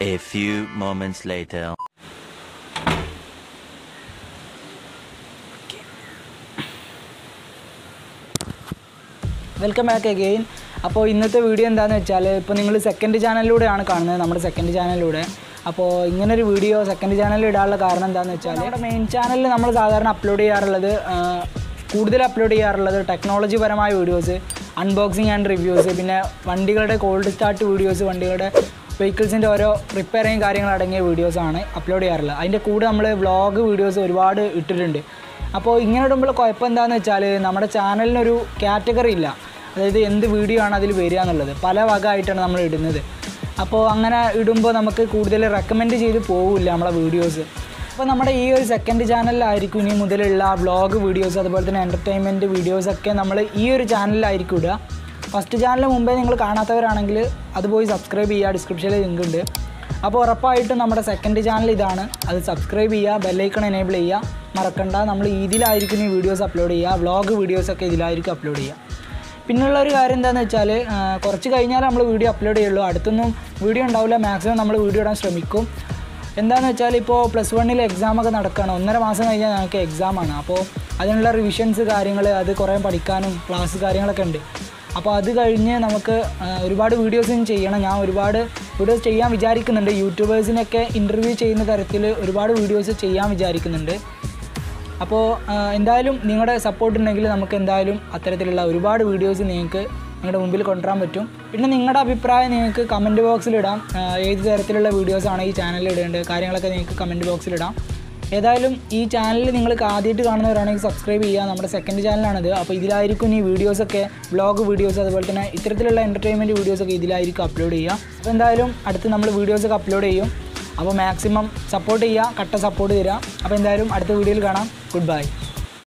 A few moments later. Welcome back again അപ്പോൾ ഇന്നത്തെ video എന്താണെന്ന് വെച്ചാൽ ഇപ്പോൾ നിങ്ങൾ സെക്കൻഡ് ചാനലിലൂടെയാണ് കാണുന്നത് നമ്മുടെ സെക്കൻഡ് ചാനലിലൂടെ അപ്പോൾ ഇങ്ങനൊരു വീഡിയോ സെക്കൻഡ് ചാനലിൽ ഇടാനുള്ള കാരണം എന്താണെന്ന് വെച്ചാൽ നമ്മുടെ മെയിൻ ചാനലിൽ നമ്മൾ സാധാരണ അപ്ലോഡ് ചെയ്യാറുള്ളത് ആ, കൂടുതൽ അപ്ലോഡ് ചെയ്യാറുള്ളത് ടെക്നോളജി പരമായ വീഡിയോസ് അൺബോക്സിങ് ആൻഡ് റിവ്യൂസ് പിന്നെ വണ്ടികളുടെ കോൾഡ് സ്റ്റാർട്ട് വീഡിയോസ് വണ്ടികളുടെ വെഹിക്കിൾസിൻ്റെ ഓരോ റിപ്പയറിങ് കാര്യങ്ങൾ അടങ്ങിയ വീഡിയോസാണ് അപ്ലോഡ് ചെയ്യാറുള്ളത് അതിൻ്റെ കൂടെ നമ്മൾ വ്ളോഗ് വീഡിയോസ് ഒരുപാട് ഇട്ടിട്ടുണ്ട് അപ്പോൾ ഇങ്ങനെ ഇടുമ്പോൾ കുഴപ്പം എന്താണെന്ന് വെച്ചാൽ നമ്മുടെ ചാനലിനൊരു കാറ്റഗറി ഇല്ല അതായത് എന്ത് വീഡിയോ ആണ് അതിൽ വരിക എന്നുള്ളത് പല വക ആയിട്ടാണ് നമ്മൾ ഇടുന്നത് അപ്പോൾ അങ്ങനെ ഇടുമ്പോൾ നമുക്ക് കൂടുതൽ റെക്കമെൻഡ് ചെയ്ത് പോകില്ല നമ്മളെ വീഡിയോസ് അപ്പോൾ നമ്മുടെ ഈ ഒരു സെക്കൻഡ് ചാനലിലായിരിക്കും ഇനി മുതലുള്ള വ്ളോഗ് വീഡിയോസ് അതുപോലെ തന്നെ എൻ്റർടൈൻമെൻറ്റ് വീഡിയോസൊക്കെ നമ്മൾ ഈ ഒരു ചാനലിലായിരിക്കും ഇടുക ഫസ്റ്റ് ചാനൽ മുമ്പേ നിങ്ങൾ കാണാത്തവരാണെങ്കിൽ അത് പോയി സബ്സ്ക്രൈബ് ചെയ്യുക ഡിസ്ക്രിപ്ഷനിൽ ലിങ്ക് ഉണ്ട് അപ്പോൾ ഉറപ്പായിട്ടും നമ്മുടെ സെക്കൻഡ് ചാനൽ ഇതാണ് അത് സബ്സ്ക്രൈബ് ചെയ്യുക ബെല്ലൈക്കൺ എനേബിൾ ചെയ്യുക മറക്കണ്ട നമ്മൾ ഇതിലായിരിക്കും ഈ വീഡിയോസ് അപ്ലോഡ് ചെയ്യുക വ്ളോഗ് വീഡിയോസൊക്കെ ഇതിലായിരിക്കും അപ്ലോഡ് ചെയ്യുക പിന്നെയുള്ള ഒരു കാര്യം എന്താണെന്ന് വെച്ചാൽ ആ, കുറച്ച് കഴിഞ്ഞാൽ നമ്മൾ വീഡിയോ അപ്ലോഡ് ചെയ്യുള്ളൂ അടുത്തൊന്നും വീഡിയോ ഉണ്ടാവില്ല മാക്സിമം നമ്മൾ വീഡിയോ ഇടാൻ ശ്രമിക്കും എന്താണെന്ന് വെച്ചാൽ ഇപ്പോൾ പ്ലസ് വണ്ണിൽ എക്സാമൊക്കെ നടക്കുകയാണ് ഒന്നര മാസം കഴിഞ്ഞാൽ ഞങ്ങൾക്ക് എക്സാമാണ് അപ്പോൾ അതിനുള്ള റിവിഷൻസ് കാര്യങ്ങൾ അത് കുറേ പഠിക്കാനും ക്ലാസ് കാര്യങ്ങളൊക്കെ ഉണ്ട് അപ്പോൾ അത് കഴിഞ്ഞ് നമുക്ക് ആ, ഒരുപാട് വീഡിയോസും ചെയ്യണം ഞാൻ ഒരുപാട് വീഡിയോസ് ചെയ്യാൻ വിചാരിക്കുന്നുണ്ട് യൂട്യൂബേഴ്സിനൊക്കെ ഇൻ്റർവ്യൂ ചെയ്യുന്ന തരത്തിൽ ഒരുപാട് വീഡിയോസ് ചെയ്യാൻ വിചാരിക്കുന്നുണ്ട് അപ്പോൾ ആ, എന്തായാലും നിങ്ങളുടെ സപ്പോർട്ട് ഉണ്ടെങ്കിൽ നമുക്ക് എന്തായാലും അത്തരത്തിലുള്ള ഒരുപാട് വീഡിയോസ് നിങ്ങൾക്ക് നിങ്ങളുടെ മുമ്പിൽ കൊണ്ടുവരാൻ പറ്റും പിന്നെ നിങ്ങളുടെ അഭിപ്രായം നിങ്ങൾക്ക് കമൻറ്റ് ബോക്സിലിടാം ആ, ഏത് തരത്തിലുള്ള വീഡിയോസാണ് ഈ ചാനലിൽ ഇടേണ്ടത് കാര്യങ്ങളൊക്കെ നിങ്ങൾക്ക് കമൻറ്റ് ബോക്സിലിടാം ഏതായാലും ഈ ചാനൽ നിങ്ങൾക്ക് ആദ്യമായിട്ട് കാണുന്നവരാണെങ്കിൽ സബ്സ്ക്രൈബ് ചെയ്യുക നമ്മുടെ സെക്കൻഡ് ചാനലാണിത് അപ്പോൾ ഇതിലായിരിക്കും ഈ വീഡിയോസൊക്കെ വ്ളോഗ് വീഡിയോസ് അതുപോലെ തന്നെ ഇത്തരത്തിലുള്ള എൻ്റർടൈൻമെൻറ്റ് വീഡിയോസൊക്കെ ഇതിലായിരിക്കും അപ്ലോഡ് ചെയ്യുക അപ്പോൾ എന്തായാലും അടുത്ത് നമ്മൾ വീഡിയോസൊക്കെ അപ്ലോഡ് ചെയ്യും അപ്പോൾ മാക്സിമം സപ്പോർട്ട് ചെയ്യുക കട്ട സപ്പോർട്ട് തരിക അപ്പോൾ എന്തായാലും അടുത്ത വീഡിയോയിൽ കാണാം ഗുഡ് ബൈ